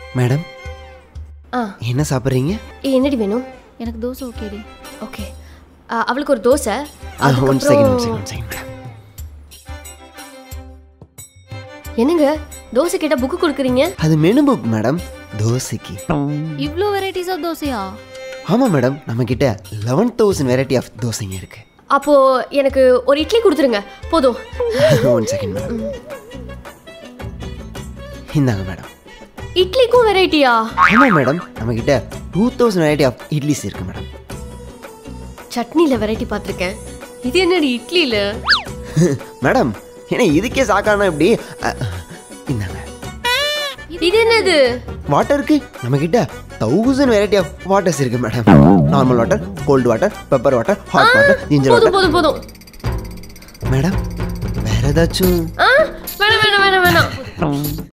madam ஆ என்ன சாப்பிட்றீங்க ஏய், என்னடி வேணும் எனக்கு தோசை ஓகேடி ஓகே அவளுக்கு ஒரு தோசை ஒன் செகண்ட் ஒன் அதுக்கப்புறம் செகண்ட் ஒன் செகண்ட் மேடம் என்னங்க தோசை கேட்டா புக்கு கொடுக்குறீங்க அது மெனு புக் மேடம் தோசைக்கு இவ்வளோ வெரைட்டிஸ் ஆஃப் தோசையா ஆமாம் மேடம் நம்மக்கிட்ட லெவன் தௌசண்ட் வெரைட்டி ஆஃப் தோசைங்க இருக்கு அப்போ எனக்கு ஒரு இட்லி கொடுத்துருங்க போதும் ஒன் செகண்ட் மேடம் இந்தாங்க மேடம் இட்லிக்கும் வெரைட்டியா ஆமாம் மேடம் நம்மக்கிட்ட two thousand variety of idlis இருக்கு மேடம் சட்னில வெரைட்டி பார்த்துருக்கேன் இது என்னடி இட்லியில மேடம் ஏன்னா இதுக்கே சாக்கானா எப்படி அ, இந்தாங்க இது என்னது வாட்டருக்கு நம்மக்கிட்ட தௌசண்ட் வெரைட்டி ஆஃப் வாட்டர்ஸ் இருக்கு madam normal water cold water pepper water hot water ginger போதும் வாட்டர் போதும் போதும் மேடம் வேற ஏதாச்சும் ஆ வேணாம் வேணாம் வேணாம் வேணாம்